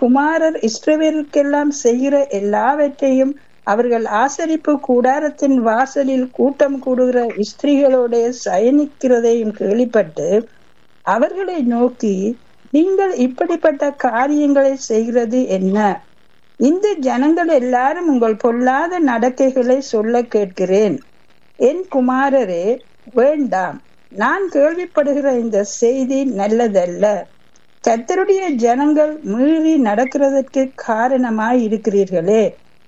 குமாரர் இஸ்ரவேலுக்கெல்லாம் செய்கிற எல்லாவற்றையும் அவர்கள் ஆசரிப்பு கூடாரத்தின் வாசலில் கூட்டம் கூடுகிற ஸ்திரீகளோட சயனிக்கிறதையும் கேள்விப்பட்டு அவர்களை நோக்கி நீங்கள் இப்படிப்பட்ட காரியங்களை செய்கிறது என்ன இந்த ஜனங்கள் எல்லாரும் உங்கள் பொல்லாத நடக்கைகளை சொல்ல கேட்கிறேன் என் குமாரரே வேண்டாம் நான் கேள்விப்படுகிற இந்த செய்தி நல்லதல்ல கத்தருடைய ஜனங்கள் மீறி நடக்கிறதற்கு காரணமாய் இருக்கிறீர்களே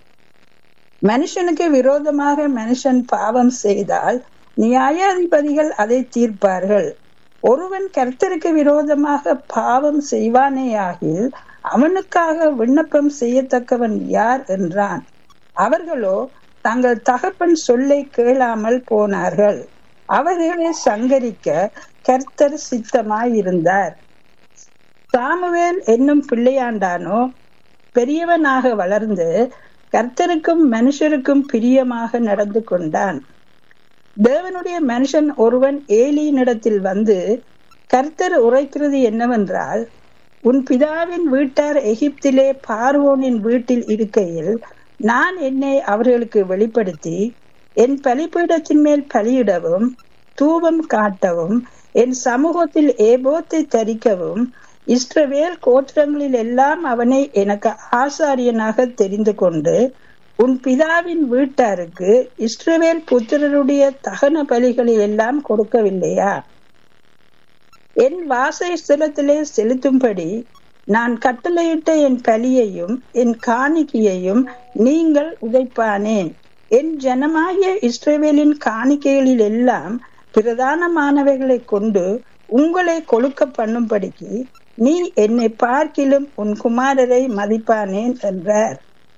மனுஷனுக்கு விரோதமாக மனுஷன் பாவம் செய்தால் நியாயாதிபதிகள் அதை தீர்ப்பார்கள் ஒருவன் கர்த்தருக்கு விரோதமாக பாவம் செய்வானேயாகில் அவனுக்காக விண்ணப்பம் செய்யத்தக்கவன் யார் என்றான் அவர்களோ தங்கள் தகப்பன் சொல்லை கேளாமல் போனார்கள் அவர்களை சங்கரிக்க கர்த்தர் சித்தமாயிருந்தார் சாமுவேல் என்னும் பிள்ளையாண்டானோ பெரியவனாக வளர்ந்து கர்த்தருக்கும் மனுஷருக்கும் பிரியமாக நடந்து கொண்டான் தேவனுடைய மனுஷன் ஒருவன் ஏலியினிடத்தில் வந்து கர்த்தர் உரைக்கிறது என்னவென்றால் உன் பிதாவின் வீட்டார் எகிப்திலே பார்வோனின் வீட்டில் இருக்கையில் நான் என்னை அவர்களுக்கு வெளிப்படுத்தி என் பலிபீடத்தின் மேல் பலியிடவும் தூபம் காட்டவும் என் சமூகத்தில் ஏபோத்தை தரிக்கவும் இஸ்ரவேல் கோத்திரங்களில் எல்லாம் அவனை எனக்கு ஆசாரியனாக தெரிந்து கொண்டு உன் பிதாவின் வீட்டாருக்கு இஸ்ரவேல் புத்திரருடைய தகன பலிகளை எல்லாம் கொடுக்கவில்லையா என் வாசஸ்தலத்திலே செலுத்தும்படி நான் கட்டளையிட்ட என் பலியையும் என் காணிக்கையையும் நீங்கள் உதைப்பானேன் என் ஜனமாகிய இஸ்ரேவேலின் காணிக்கைகளில் எல்லாம் பிரதானமானவைகளை கொண்டு உங்களை கொழுக்க பண்ணும்படிக்கு நீ என்னை பார்க்கிலும் உன் குமாரரை மதிப்பானேன் என்றார்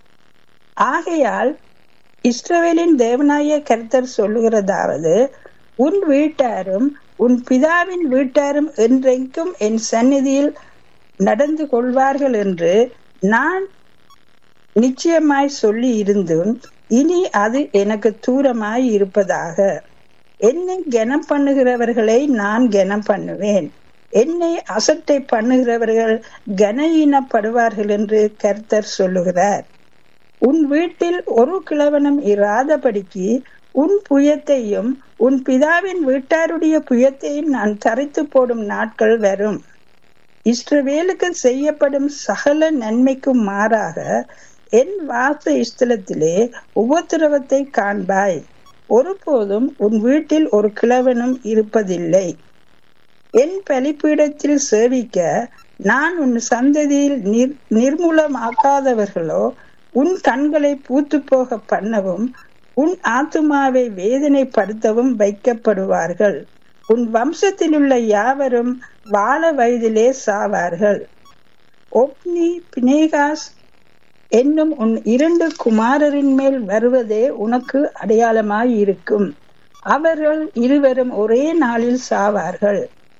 ஆகையால் இஸ்ரவேலின் தேவனாய கர்த்தர் சொல்லுகிறதாவது உன் வீட்டாரும் உன் பிதாவின் வீட்டாரும் என்றைக்கும் என் சந்நிதியில் நடந்து கொள்வார்கள் என்று நான் நிச்சயமாய் சொல்லி இருந்தும் இனி அது எனக்கு தூரமாய் இருப்பதாக என்னை கனம் பண்ணுகிறவர்களை நான் கனம் பண்ணுவேன் என்னை அசட்டை பண்ணுகிறவர்கள் கனஈனப்படுவார்கள் என்று கர்த்தர் சொல்லுகிறார் உன் வீட்டில் ஒரு கிழவனும் இராதபடிக்கு உன் புயத்தையும் உன் பிதாவின் வீட்டாருடைய புயத்தையும் நான் தரித்து போடும் நாட்கள் வரும் இஸ்ரவேலுக்கு செய்யப்படும் சகல நன்மைக்கும் மாறாக என் வாச ஸ்தலத்திலே உபத்திரவத்தை காண்பாய் ஒருபோதும் உன் வீட்டில் ஒரு கிழவனும் இருப்பதில்லை என் பலிப்பீடத்தில் சேவிக்க நான் உன் சந்ததியில் நிர் நிர்மூலமாக்காதவர்களோ உன் கண்களை பூத்து போக பண்ணவும் உன் ஆத்துமாவை வேதனைப்படுத்தவும் வைக்கப்படுவார்கள் உன் வம்சத்தில் உள்ள யாவரும் வாழ வயதிலே சாவார்கள் ஒப்னி பினேகாஸ் என்னும் உன் இரண்டு குமாரரின் மேல் வருவதே உனக்கு அடையாளமாய் இருக்கும் அவர்கள் இருவரும் ஒரே நாளில் சாவார்கள்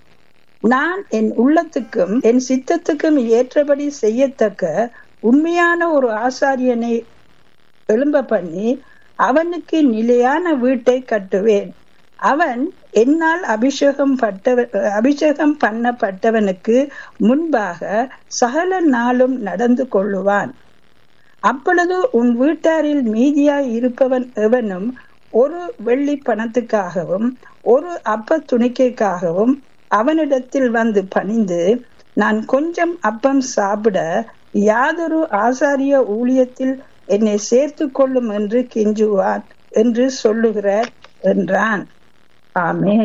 நான் என் உள்ளத்துக்கும் என் சித்தத்துக்கும் ஏற்றபடி செய்யத்தக்க உண்மையான ஒரு ஆசாரியனை எழும்ப பண்ணி அவனுக்கு நிலையான வீட்டை கட்டுவேன் அவன் என்னால் அபிஷேகம் பட்டவ அபிஷேகம் பண்ணப்பட்டவனுக்கு முன்பாக சகல நாளும் நடந்து கொள்ளுவான் அப்பொழுது உன் வீட்டாரில் மீதியாய் இருப்பவன் எவனும் ஒரு வெள்ளி பணத்துக்காகவும் ஒரு அப்ப துணிக்கைக்காகவும் அவனிடத்தில் வந்து பணிந்து நான் கொஞ்சம் அப்பம் சாப்பிட யாதொரு ஆசாரிய ஊழியத்தில் என்னை சேர்த்து கொள்ளும் என்று கெஞ்சுவான் என்று சொல்லுகிறார் என்றான் ஆமே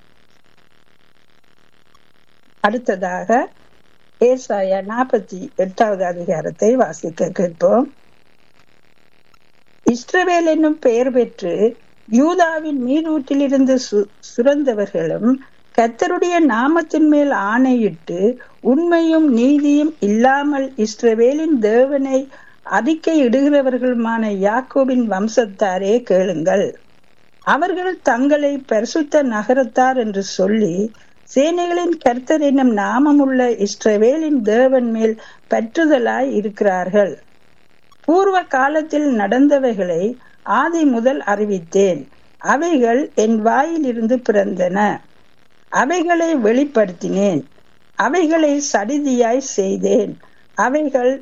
அடுத்ததாக ஏசாயா நாற்பத்தி எட்டாவது அதிகாரத்தை வாசிக்க கேட்போம் இஸ்ரவேல் என்னும் பெயர் பெற்று யூதாவின் நீரூற்றிலிருந்து சு சுரந்தவர்களும் கத்தருடைய நாமத்தின் மேல் ஆணையிட்டு உண்மையும் நீதியும் இல்லாமல் இஸ்ரவேலின் தேவனை அறிக்கை இடுகிறவர்களுமான யாக்கோபின் வம்சத்தாரே கேளுங்கள் அவர்கள் தங்களை பரிசுத்த நகரத்தார் என்று சொல்லி சேனைகளின் கர்த்தர் என்னும் நாமமுள்ள இஸ்ரவேலின் தேவன் மேல் பற்றுதலாய் இருக்கிறார்கள் பூர்வ காலத்தில் நடந்தவைகளை ஆதி முதல் அறிவித்தேன் அவைகள் என் வாயிலிருந்து பிறந்தன அவைகளை வெளிப்படுத்தினேன் அவைகளை சடிதியாய் செய்தேன் அவைகள்